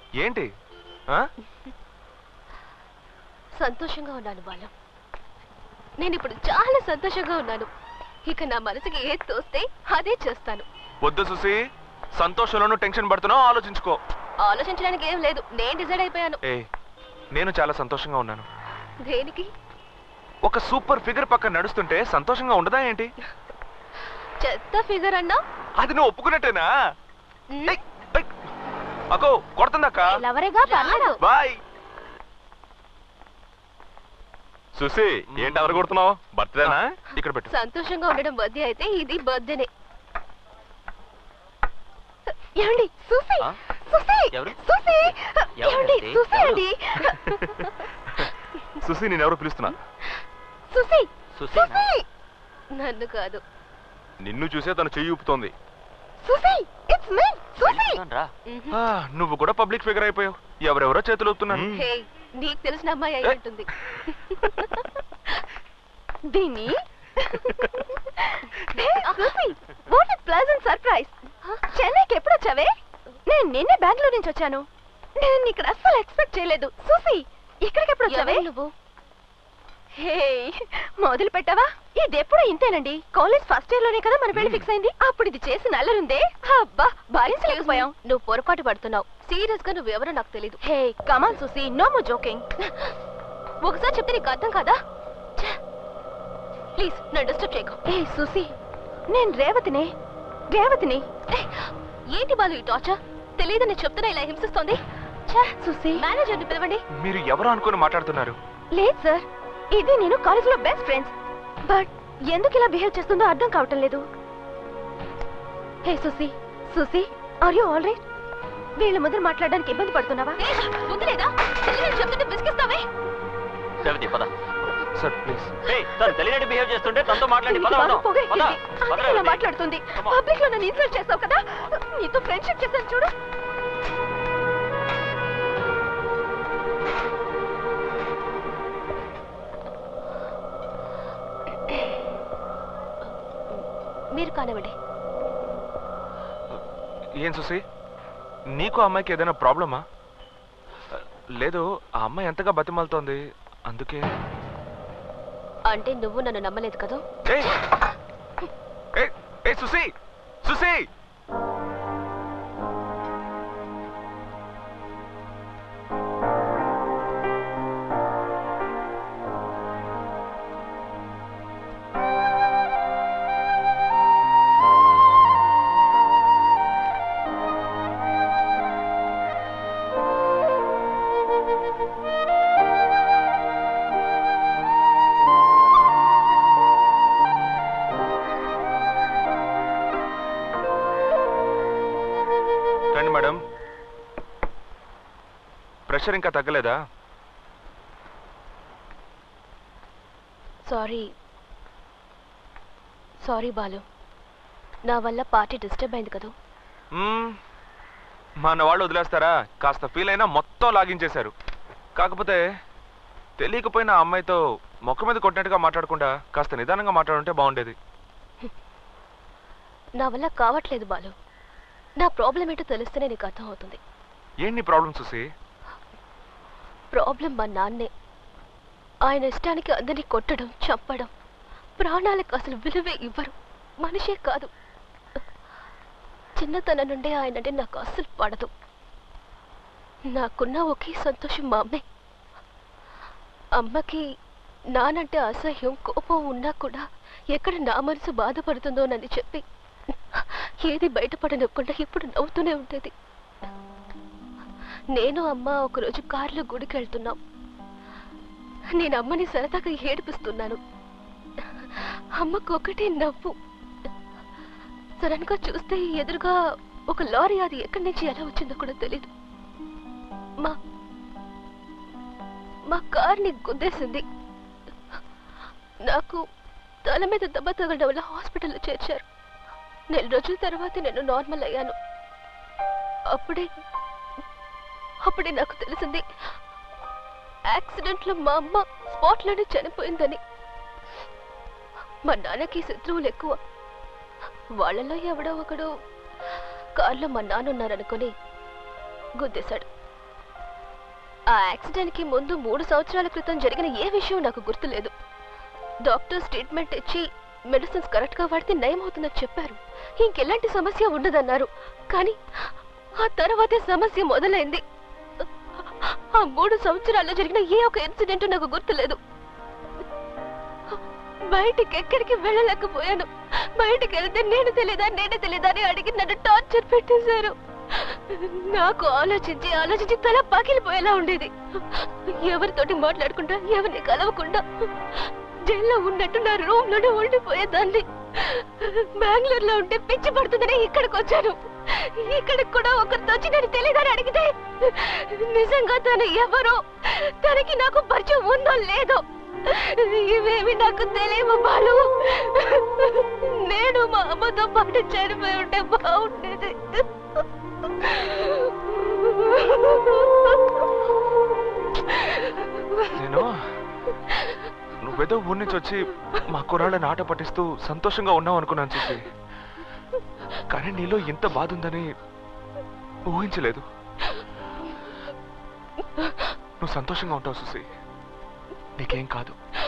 ఏంటి ఆ? సంతోషంగా ఉన్నాను బాలం నేను ఇప్పుడు చాలా సంతోషంగా ఉన్నాను ఇక నా మనసుకి ఏది తోస్తే అదే చేస్తాను వద్దు సుసి సంతోషంలోనూ టెన్షన్ పడుతున్నావు ఆలోచించుకో ఆలోచించడానికి ఏం లేదు నేను డిసైడ్ అయిపోయాను ఏ నేను చాలా సంతోషంగా ఉన్నాను దేనికి ఒక సూపర్ ఫిగర్ పక్కన నడుస్తుంటే సంతోషంగా ఉండదా ఏంటి చెత్త ఫిగర్ అన్నా అది నువ్వు ఒప్పుకున్నట్టేనా ఏయ్, ఏయ్. అక్కో కొడుతుందక్క లవరేగా పర్లేదు బాయ్ చూసి ఏంటి ఎవరు కొడుతున్నావు బర్త్డేనా ఇక్కడ పెట్టు సంతోషంగా ఉండడం బర్త్డే అయితే ఇది బర్త్డేనే ఏమండి సూఫీ ఆ? సూఫీ ఎవరు? సూఫీ ఏమండి ఎవరండి? సూఫీ ఎవరు? అండి సుసి నేను ఎవరు పిలుస్తున్నా సూఫీ సుసేనా? సూఫీ నన్ను కాదు నిన్ను చూసే తను చెయ్యి ఊపుతోంది సూఫీ ఇట్స్ మీ సూఫీ వెళ్తున్నాను రా. ఆ, నువ్వు కూడా పబ్లిక్ ఫిగర్ అయిపోయావు ఎవరెవరో చేతులు ఊపుతున్నాను మ్మ్. హే నీకు తెలిసిన అమ్మాయి అయి ఏ? ఉంటుంది దీని వాట్ ప్లెజెంట్ సర్ప్రైజ్ చెన్నైకి ఎప్పుడు వచ్చావే నేను నిన్నే బెంగళూరు నుంచి వచ్చాను నేను ఇక్కడ అస్సలు ఎక్స్పెక్ట్ చేయలేదు సూఫీ ఇక్కడికి ఎప్పుడు వచ్చావే నువ్వు హే మొదలు పెట్టావా ఇది ఎప్పుడు ఇంతేనండి కాలేజ్ ఫస్ట్ ఇయర్ లోనే కదా మన పెళ్లి ఫిక్స్ అయింది అప్పుడు ఇది చేసిన అల్లరుందే అబ్బా భరించలేకపోయాం నువ్వు పొరపాటు పడుతున్నావు సీరియస్ గా నువ్వు ఎవరో నాకు తెలియదు హే కమాన్ సూసి నో మో జోకింగ్ ఒకసారి చెప్తే నీకు అర్థం కాదా ప్లీజ్ నన్ను డిస్టర్బ్ చేయకు ఏ సూసి నేను రేవతిని రేవతిని ఏ, ఏంటి బాలు ఈ టార్చర్ తెలియదని చెప్తున్నా ఇలా హింసిస్తోంది సూసి మేనేజర్ని పిలవండి మీరు ఎవరు అనుకుని మాట్లాడుతున్నారు లేదు సార్ ఇది నేను కాలేజ్ లో బెస్ట్ ఫ్రెండ్స్ బట్ ఎందుకు ఇలా బిహేవ్ చేస్తుందో అర్థం కావటం లేదు hey Susi Susi are you all right వీళ్ళ ముందర మాట్లాడడానికి ఇబ్బంది పడుతున్నావా ముందులేదా చెప్తుంటే విసిగిస్తావే రేవతి పద సార్ ప్లీజ్ ఏయ్, తను తెలియనట్టు బిహేవ్ చేస్తుంటే తనతో మాట్లాడి పద వెళ్దాం. పద. పద, అందుకే ఇలా రేవతి. మాట్లాడుతుంది Come on. పబ్లిక్ లో నన్ను ఇన్సల్ట్ చేస్తావు కదా నీతో ఫ్రెండ్షిప్ చేశాను చూడు మీరు కానివ్వండి ఏం సుసి నీకు ఆ అమ్మాయికి ఏదైనా ప్రాబ్లమా లేదు ఆ అమ్మాయి ఎంతగా బతిమాలుతోంది అందుకే అంటే నువ్వు నన్ను నమ్మలేదు కదా ఏయ్! ఏయ్, ఏయ్, సుసి సుసి రండి మేడం ప్రెషర్ ఇంకా తగ్గలేదా సారీ సారీ బాలు నా వల్ల పార్టీ డిస్టర్బ్ అయింది కదా మ్మ్. మన వాళ్ళు వదిలేస్తారా కాస్త ఫీల్ అయినా మొత్తం లాగించేశారు కాకపోతే తెలియకపోయినా ఆ అమ్మాయితో మొక్క మీద కొట్టినట్టుగా మాట్లాడకుండా కాస్త నిదానంగా మాట్లాడుంటే బాగుండేది నా వల్ల కావట్లేదు బాలు నా ప్రాబ్లం ఏంటో తెలిస్తేనే నీకు అర్థం అవుతుంది ఏంటి నీ ప్రాబ్లం చూసి ప్రాబ్లం మా నాన్నే ఆయన ఇష్టానికి అందరినీ కొట్టడం చంపడం ప్రాణాలకు అసలు విలువే ఇవ్వరు మనిషే కాదు చిన్నతనం నుండే ఆయన అంటే నాకు అస్సలు పడదు నాకున్న ఒకే సంతోషం మా అమ్మే అమ్మకి నానంటే అసహ్యం కోపం ఉన్నా కూడా ఎక్కడ నా మనసు బాధపడుతుందోనని చెప్పి ఏది బయటపడనివ్వకుండా ఇప్పుడు నవ్వుతూనే ఉండేది నేను అమ్మ ఒకరోజు కారులో గుడికి వెళ్తున్నాం నేను అమ్మని సరదాగా ఏడిపిస్తున్నాను అమ్మకు ఒకటే నవ్వు సడన్ గా చూస్తే ఎదురుగా ఒక లారీ అది ఎక్కడి నుంచి ఎలా వచ్చిందో కూడా తెలీదు మా మా కార్ని గుద్దేసింది నాకు తల మీద దెబ్బ తగలడం వల్ల హాస్పిటల్లో చేర్చారు నెల రోజుల తర్వాత నేను నార్మల్ అయ్యాను అప్పుడే అప్పుడే నాకు తెలిసింది యాక్సిడెంట్ లో మా అమ్మ స్పాట్ లోనే చనిపోయిందని మా నాన్నకి శత్రువులు ఎక్కువ వాళ్ళలో ఎవడో ఒకడు కారులో మా నాన్న ఉన్నారనుకొని గుద్దేశాడు ఆ యాక్సిడెంట్ కి ముందు మూడు సంవత్సరాల క్రితం జరిగిన ఏ విషయం నాకు గుర్తులేదు డాక్టర్స్ ట్రీట్మెంట్ ఇచ్చి మెడిసిన్స్ కరెక్ట్ గా వాడితే నయం అవుతుందని చెప్పారు ఇంకెలాంటి సమస్య ఉండదన్నారు కానీ ఆ తర్వాతే సమస్య మొదలైంది ఆ మూడు సంవత్సరాల్లో జరిగిన ఏ ఒక ఇన్సిడెంట్ నాకు గుర్తులేదు బయటికి ఎక్కడికి వెళ్ళలేకపోయాను బయటికి వెళ్తే నేను తెలీదా నేను తెలీదా అని అడిగి నన్ను టార్చర్ పెట్టేశారు నాకు ఆలోచించి ఆలోచించి తల పగిలిపోయేలా ఉండేది ఎవరితోటి మాట్లాడకుండా ఎవరిని కలవకుండా జైల్లో ఉన్నట్టు నా రూమ్ లోనే ఉండిపోయేదాన్ని బెంగళూరులో ఉంటే పిచ్చి పడుతుందని ఇక్కడికి వచ్చాను ఇక్కడికి కూడా ఒకరితో వచ్చి నేను తెలియదని అడిగితే నిజంగా తను ఎవరో తనకి నాకు పరిచయం ఉందో లేదో ఇవేమి నాకు తెలియవు బాలు నేను మా అమ్మతో పాటు చనిపోయి ఉంటే బాగుండేది నేను నువ్వేదో ఊరి నుంచి వచ్చి మా కుర్రాళ్ళని ఆట పట్టిస్తూ సంతోషంగా ఉన్నావు అనుకున్నాను చూసి కానీ నీలో ఇంత బాధ ఉందని ఊహించలేదు నువ్వు సంతోషంగా ఉంటావు సుసి నీకేం కాదు